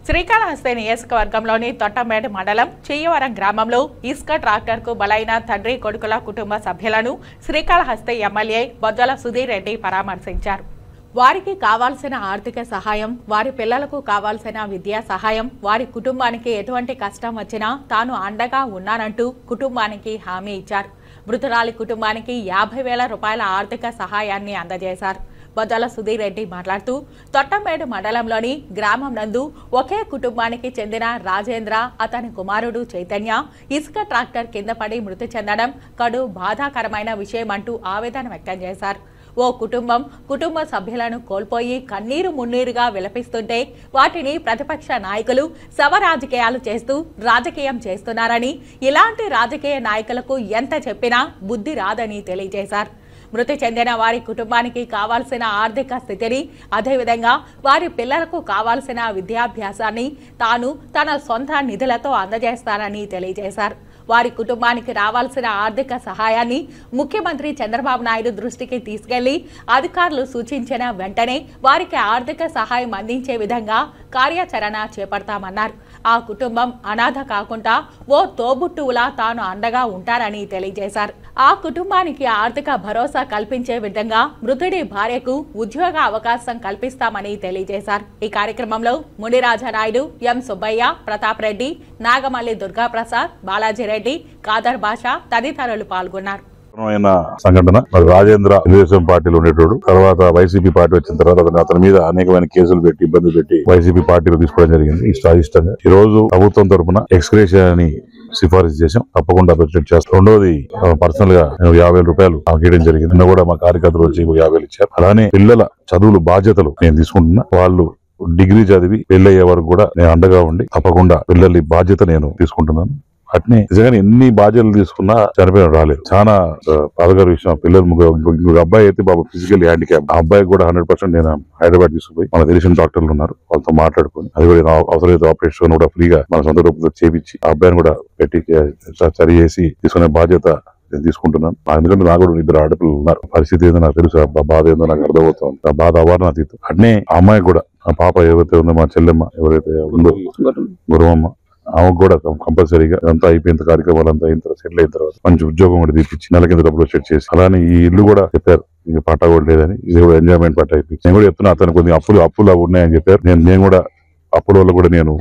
శ్రీకాళహస్తి నియోజకవర్గంలోని తొట్టమేడు మండలం చెయ్యవరం గ్రామంలో ఇసుక ట్రాక్టర్కు బలైన తండ్రి కొడుకుల కుటుంబ సభ్యులను శ్రీకాళహస్తి ఎమ్మెల్యే బొజ్జల సుధీర్ రెడ్డి పరామర్శించారు వారికి కావాల్సిన ఆర్థిక సహాయం వారి పిల్లలకు కావాల్సిన విద్యా సహాయం వారి కుటుంబానికి ఎటువంటి కష్టం వచ్చినా తాను అండగా ఉన్నానంటూ కుటుంబానికి హామీ ఇచ్చారు మృతురాలి కుటుంబానికి యాభై వేల రూపాయల ఆర్థిక సహాయాన్ని అందజేశారు బొజ్జల సుధీర్ రెడ్డి మాట్లాడుతూ తొట్టమేడు మండలంలోని గ్రామం నందు ఒకే కుటుంబానికి చెందిన రాజేంద్ర అతని కుమారుడు చైతన్య ఇసుక ట్రాక్టర్ కింద పడి మృతి చెందడం కడు బాధాకరమైన విషయమంటూ ఆవేదన వ్యక్తం చేశారు ఓ కుటుంబం కుటుంబ సభ్యులను కోల్పోయి కన్నీరు మున్నీరుగా విలపిస్తుంటే వాటిని ప్రతిపక్ష నాయకులు శవ రాజకీయాలు చేస్తూ రాజకీయం చేస్తున్నారని ఇలాంటి రాజకీయ నాయకులకు ఎంత చెప్పినా బుద్ధి రాదని తెలియజేశారు మృతి చెందిన వారి కుటుంబానికి కావాల్సిన ఆర్థిక స్థితిని అదేవిధంగా వారి పిల్లలకు కావాల్సిన విద్యాభ్యాసాన్ని తాను తన సొంత నిధులతో అందజేస్తానని తెలియజేశారు వారి కుటుంబానికి రావాల్సిన ఆర్థిక సహాయాన్ని ముఖ్యమంత్రి చంద్రబాబు నాయుడు దృష్టికి తీసుకెళ్లి అధికారులు సూచించిన వెంటనే వారికి ఆర్థిక సహాయం అందించే విధంగా కార్యాచరణ చేపడతామన్నారు ఆ కుటుంబం అనాథ కాకుండా ఓ తోబుట్టువులా తాను అండగా ఉంటారని తెలియజేశారు ఆ కుటుంబానికి ఆర్థిక భరోసా కల్పించే విధంగా మృతుడి భార్యకు ఉద్యోగ అవకాశం కల్పిస్తామని తెలియజేశారు ఈ కార్యక్రమంలో మునిరాజా నాయుడు ఎం సుబ్బయ్య ప్రతాప్ రెడ్డి నాగమల్లి దుర్గాప్రసాద్ బాలాజీ రెడ్డి కాదర్ బాషా తదితరులు పాల్గొన్నారు దారుణమైన సంఘటన మరి రాజేంద్ర తెలుగుదేశం పార్టీలో ఉండేటోడు తర్వాత వైసీపీ పార్టీ వచ్చిన తర్వాత అతను అతని మీద అనేకమైన కేసులు పెట్టి ఇబ్బంది పెట్టి వైసీపీ పార్టీలో తీసుకోవడం జరిగింది ఇష్ట ఇష్టంగా ఈ రోజు ప్రభుత్వం తరపున ఎక్స్గ్రేషియా అని సిఫారసు చేశాం తప్పకుండా అప్రిషియేట్ చేస్తాం రెండోది పర్సనల్ గా నేను యాభై వేల రూపాయలు నాకు ఇవ్వడం జరిగింది నిన్న కూడా మా కార్యకర్తలు వచ్చి ఒక యాభై వేలు ఇచ్చారు అలానే పిల్లల చదువులు బాధ్యతలు నేను తీసుకుంటున్నా వాళ్ళు డిగ్రీ చదివి పెళ్ళయ్యే వరకు కూడా నేను అండగా ఉండి తప్పకుండా పిల్లల బాధ్యత నేను తీసుకుంటున్నాను అట్నే నిజంగానే ఎన్ని బాధ్యతలు తీసుకున్నా చనిపోయిన రాలేదు చాలా ఆ, బాధకర విషయం పిల్లలు ముగ్గురు ఇంకొక- ఇంకొక అబ్బాయి అయితే బాబు ఫిజికల్ హ్యాండిక్యాప్ ఆ అబ్బాయి కూడా హండ్రెడ్ పర్సెంట్ నేను హైదరాబాద్ తీసుకుపోయి మన తెలిసిన డాక్టర్లు ఉన్నారు వాళ్ళతో మాట్లాడుకుని అది కూడా నా అవసరమైతే ఆపరేషన్ కూడా ఫ్రీగా మన సొంత రూపంలో చేపించి ఆ అబ్బాయిని కూడా పెట్టి చ- సరి చేసి తీసుకునే బాధ్యత నేను తీసుకుంటున్నాను నా- ఎందుకంటే నాకు కూడా ఇద్దరు ఆడపిల్లలు ఉన్నారు పరిస్థితి ఏదో నాకు తెలుసు ఆ బా- బాధ ఏందో నాకు అర్థమవుతుంది ఆ బాధ అవారణ అతీతం అట్నే ఆ అమ్మాయి కూడా ఆ పాప ఎవరైతే ఉందో మా చెల్లెమ్మ ఎవరైతే ఉందో గురువమ్మ ఆమెకు కూడా కంపల్సరీగా అంతా అయిపోయిన కార్యక్రమాలు అంతా అయిన తర్వాత సెటిల్ అయిన తర్వాత మంచి ఉద్యోగం కూడా తీపిచ్చి నెల కింద డబ్బులు సెట్ చేసి అలానే ఈ ఇల్లు కూడా చెప్పారు ఇది పట్టా కూడా లేదని ఇది కూడా ఎంజాయ్మెంట్ పట్టా అయిపోయింది నేను కూడా చెప్తున్నా అతను కొద్దిగా అప్పులు అప్పులు అవి ఉన్నాయని చెప్పారు నేను నేను కూడా అప్పుల వల్ల కూడా నేను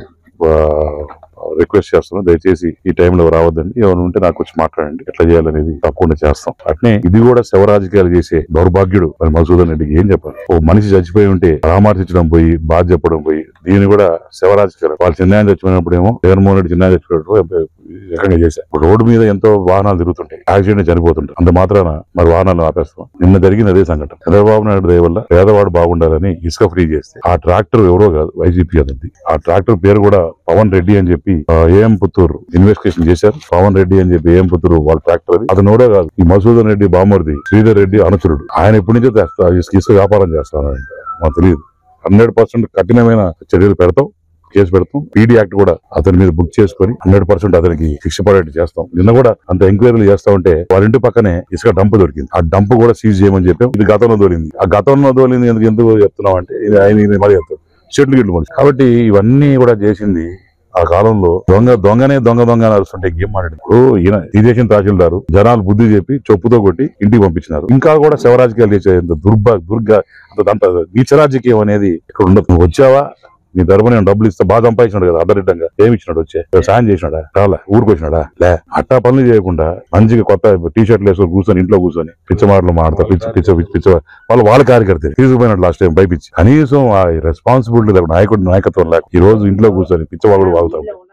రిక్వెస్ట్ చేస్తున్నాను దయచేసి ఈ టైంలో రావద్దండి ఎవరు ఉంటే నాకు వచ్చి మాట్లాడండి ఎట్లా చేయాలనేది తప్పకుండా చేస్తాం అట్నే ఇది కూడా శవ రాజకీయాలు చేసే దౌర్భాగ్యుడు మరి మసూదన్ రెడ్డికి ఏం చెప్పాలి ఓ మనిషి చచ్చిపోయి ఉంటే పరామర్శించడం పోయి బాధ చెప్పడం పోయి దీన్ని కూడా శవ రాజకీయాలు వాళ్ళు చిన్నాయన చచ్చిపోయినప్పుడు ఏమో జగన్మోహన్ రెడ్డి చిన్నాయన చచ్చిపోయినప్పుడు ఈ రకంగా చేశారు ఇప్పుడు రోడ్డు మీద ఎంతో వాహనాలు తిరుగుతుంటాయి యాక్సిడెంట్ చనిపోతుంటాయి అంత మాత్రాన మరి వాహనాలు ఆపేస్తాం నిన్న జరిగింది అదే సంఘటన చంద్రబాబు నాయుడు దయ వల్ల పేదవాడు బాగుండాలని ఇసుక ఫ్రీ చేస్తే ఆ ట్రాక్టర్ ఎవరో కాదు వైసీపీ అదండి ఆ ట్రాక్టర్ పేరు కూడా పవన్ రెడ్డి అని చెప్పి ఆ, ఏఎం పుత్తూరు ఇన్వెస్టిగేషన్ చేశారు పవన్ రెడ్డి అని చెప్పి ఏఎం పుత్తూరు వాళ్ళ ట్రాక్టర్ అది అతను ఎవరో కాదు ఈ మసూదన్ రెడ్డి బామర్ది శ్రీధర్ రెడ్డి అనుచరుడు ఆయన ఎప్పటి నుంచో తెస్తా ఇసుక ఇసుక వ్యాపారం చేస్తానంటే మాకు తెలియదు హండ్రెడ్ పర్సెంట్ కఠినమైన చర్యలు పెడతాం కేసు పెడతాం పీడీ యాక్ట్ కూడా అతని మీద బుక్ చేసుకొని హండ్రెడ్ పర్సెంట్ అతనికి శిక్ష పడేట్టు చేస్తాం నిన్న కూడా అంత ఎంక్వైరీలు చేస్తా ఉంటే వాళ్ళ ఇంటి పక్కనే ఇసుక డంప్ దొరికింది ఆ డంప్ కూడా సీజ్ చేయమని చెప్పాం ఇది గతంలో దొరింది ఆ గతంలో దొరింది ఎందుకు ఎందుకు చెప్తున్నాం అంటే ఇది ఆయన ఇది మళ్ళీ చెప్తాడు చెట్లు గిట్లు మనిషి కాబట్టి ఇవన్నీ కూడా చేసింది ఆ కాలంలో దొంగ దొంగనే దొంగ దొంగ అని అరుస్తుంటే ఏం మాట్లాడు ఇప్పుడు ఈయన తీసేసిన తహసీల్దారు జనాలు బుద్ధి చెప్పి చెప్పుతో కొట్టి ఇంటికి పంపించినారు ఇంకా కూడా శవరాజకీయాలు చేసే ఇంత దుర్భ దుర్గ అంత అంత నీచ రాజకీయం అనేది ఇక్కడ ఉండదు నువ్వు వచ్చావా నీ తరపు నేను డబ్బులు ఇస్తే బాగా సంపాదించినాడు కదా అర్ధరిడ్డంగా ఏమి ఇచ్చినాడు వచ్చే సాయం చేసినాడా రాలే ఊరికి వచ్చినాడా లే అట్టా పనులు చేయకుండా మంచిగా కొత్త టీ షర్ట్లు వేసుకొని కూర్చొని ఇంట్లో కూర్చొని పిచ్చమాటలు మాడతా పిచ్చ పిచ్చ పిచ్చ పిచ్చ వాళ్ళు వాళ్ళ కార్యకర్త తీసుకుపోయినట్టు లాస్ట్ టైం భయపించి కనీసం ఆ రెస్పాన్సిబిలిటీ లేకుండా నాయకుడు నాయకత్వం లేక ఈ రోజు ఇంట్లో కూర్చొని పిచ్చవాళ్ళు వాగుతాం